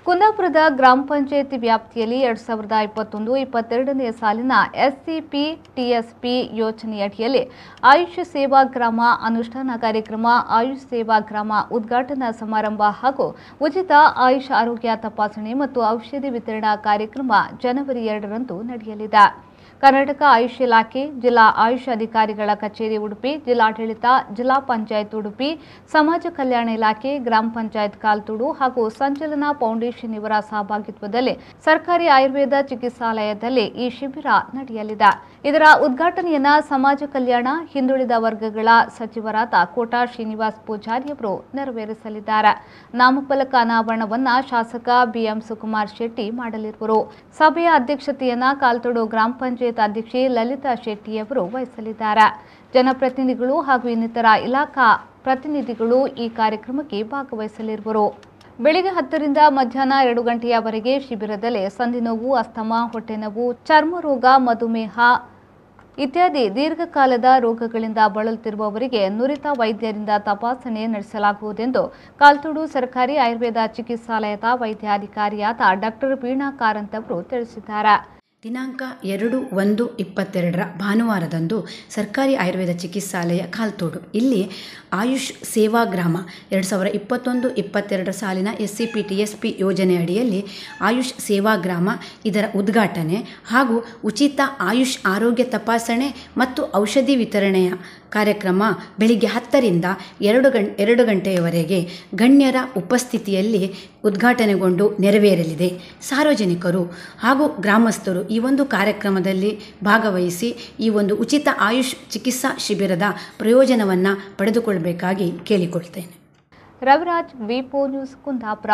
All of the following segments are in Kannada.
ಕುಂದಾಪುರದ ಗ್ರಾಮ ಪಂಚಾಯಿತಿ ವ್ಯಾಪ್ತಿಯಲ್ಲಿ ಎರಡ್ ಸಾವಿರದ ಇಪ್ಪತ್ತೊಂದು ಇಪ್ಪತ್ತೆರಡನೇ ಸಾಲಿನ ಎಸ್ಸಿಪಿ ಟಿಎಸ್ಪಿ ಯೋಜನೆಯಡಿಯಲ್ಲಿ ಆಯುಷ್ ಸೇವಾ ಗ್ರಾಮ ಅನುಷ್ಠಾನ ಕಾರ್ಯಕ್ರಮ ಆಯುಷ್ ಸೇವಾ ಗ್ರಾಮ ಉದ್ಘಾಟನಾ ಸಮಾರಂಭ ಹಾಗೂ ಉಚಿತ ಆಯುಷ್ ಆರೋಗ್ಯ ತಪಾಸಣೆ ಮತ್ತು ಔಷಧಿ ವಿತರಣಾ ಕಾರ್ಯಕ್ರಮ ಜನವರಿ ಎರಡರಂದು ನಡೆಯಲಿದೆ ಕರ್ನಾಟಕ ಆಯುಷ್ ಇಲಾಖೆ ಜಿಲ್ಲಾ ಆಯುಷ್ ಅಧಿಕಾರಿಗಳ ಕಚೇರಿ ಉಡುಪಿ ಜಿಲ್ಲಾಡಳಿತ ಜಿಲ್ಲಾ ಪಂಚಾಯತ್ ಉಡುಪಿ ಸಮಾಜ ಕಲ್ಯಾಣ ಇಲಾಖೆ ಗ್ರಾಮ ಪಂಚಾಯತ್ ಕಾಲ್ತುಡು ಹಾಗೂ ಸಂಚಲನ ಫೌಂಡೇಶನ್ ಇವರ ಸಹಭಾಗಿತ್ವದಲ್ಲಿ ಸರ್ಕಾರಿ ಆಯುರ್ವೇದ ಚಿಕಿತ್ಸಾಲಯದಲ್ಲಿ ಈ ಶಿಬಿರ ನಡೆಯಲಿದೆ ಇದರ ಉದ್ಘಾಟನೆಯನ್ನ ಸಮಾಜ ಕಲ್ಯಾಣ ಹಿಂದುಳಿದ ವರ್ಗಗಳ ಸಚಿವರಾದ ಕೋಟಾ ಶ್ರೀನಿವಾಸ್ ಪೂಜಾರಿ ಅವರು ನೆರವೇರಿಸಲಿದ್ದಾರೆ ನಾಮಫಲಕ ಅನಾವರಣವನ್ನ ಶಾಸಕ ಬಿಎಂ ಸುಕುಮಾರ್ ಶೆಟ್ಟಿ ಮಾಡಲಿರುವರು ಸಭೆಯ ಅಧ್ಯಕ್ಷತೆಯನ್ನ ಕಾಲ್ತೋಡು ಗ್ರಾಮ ಪಂಚಾಯತ್ ಅಧ್ಯಕ್ಷೆ ಲಲಿತಾ ಶೆಟ್ಟಿ ಅವರು ವಹಿಸಲಿದ್ದಾರೆ ಜನಪ್ರತಿನಿಧಿಗಳು ಹಾಗೂ ಇನ್ನಿತರ ಇಲಾಖಾ ಪ್ರತಿನಿಧಿಗಳು ಈ ಕಾರ್ಯಕ್ರಮಕ್ಕೆ ಭಾಗವಹಿಸಲಿರುವರು ಬೆಳಿಗ್ಗೆ ಹತ್ತರಿಂದ ಮಧ್ಯಾಹ್ನ ಎರಡು ಗಂಟೆಯವರೆಗೆ ಶಿಬಿರದಲ್ಲಿ ಸಂಧಿನೋವು ಅಸ್ತಮಾ ಹೊಟ್ಟೆನೋವು ಚರ್ಮ ರೋಗ ಮಧುಮೇಹ ಇತ್ಯಾದಿ ದೀರ್ಘಕಾಲದ ರೋಗಗಳಿಂದ ಬಳಲುತ್ತಿರುವವರಿಗೆ ನುರಿತ ವೈದ್ಯರಿಂದ ತಪಾಸಣೆ ನಡೆಸಲಾಗುವುದೆಂದು ಕಾಲ್ತೋಡು ಸರ್ಕಾರಿ ಆಯುರ್ವೇದ ಚಿಕಿತ್ಸಾಲಯದ ವೈದ್ಯಾಧಿಕಾರಿಯಾದ ಡಾಕ್ಟರ್ ವೀಣಾ ಕಾರಂತ್ ಅವರು ತಿಳಿಸಿದ್ದಾರೆ ದಿನಾಂಕ ಎರಡು ಒಂದು ಇಪ್ಪತ್ತೆರಡರ ಭಾನುವಾರದಂದು ಸರ್ಕಾರಿ ಆಯುರ್ವೇದ ಚಿಕಿತ್ಸಾಲಯ ಕಾಲ್ತೋಡು ಇಲ್ಲಿ ಆಯುಷ್ ಸೇವಾ ಗ್ರಾಮ ಎರಡು ಸಾವಿರ ಇಪ್ಪತ್ತೊಂದು ಇಪ್ಪತ್ತೆರಡರ ಸಾಲಿನ S C P T S P ಯೋಜನೆ ಅಡಿಯಲ್ಲಿ ಆಯುಷ್ ಸೇವಾ ಗ್ರಾಮ ಇದರ ಉದ್ಘಾಟನೆ ಹಾಗೂ ಉಚಿತ ಆಯುಷ್ ಆರೋಗ್ಯ ತಪಾಸಣೆ ಮತ್ತು ಔಷಧಿ ವಿತರಣೆಯ ಕಾರ್ಯಕ್ರಮ ಬೆಳಿಗ್ಗೆ ಹತ್ತರಿಂದ ಎರಡು ಗಂ ಎರಡು ಗಂಟೆಯವರೆಗೆ ಗಣ್ಯರ ಉಪಸ್ಥಿತಿಯಲ್ಲಿ ಉದ್ಘಾಟನೆಗೊಂಡು ನೆರವೇರಲಿದೆ ಸಾರ್ವಜನಿಕರು ಹಾಗೂ ಗ್ರಾಮಸ್ಥರು ಈ ಒಂದು ಕಾರ್ಯಕ್ರಮದಲ್ಲಿ ಭಾಗವಹಿಸಿ ಈ ಒಂದು ಉಚಿತ ಆಯುಷ್ ಚಿಕಿತ್ಸಾ ಶಿಬಿರದ ಪ್ರಯೋಜನವನ್ನು ಪಡೆದುಕೊಳ್ಳಬೇಕಾಗಿ ಕೇಳಿಕೊಳ್ತೇನೆ ರವಿರಾಜ್ ವಿಪೋ news Kundapura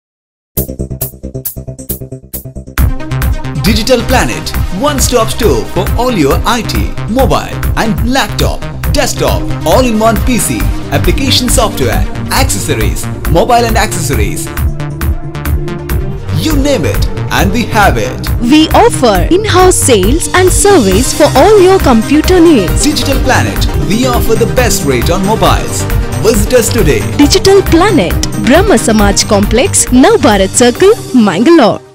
Digital Planet, one-stop store for all your IT, mobile and laptop, desktop, all-in-one PC, application software, accessories, mobile and accessories. You name it and we have it. We offer in-house sales and service for all your computer needs. Digital Planet, we offer the best rate on mobiles. Visit us today. Digital Planet, Brahma Samaj Complex, Navbharat Circle, Mangalore.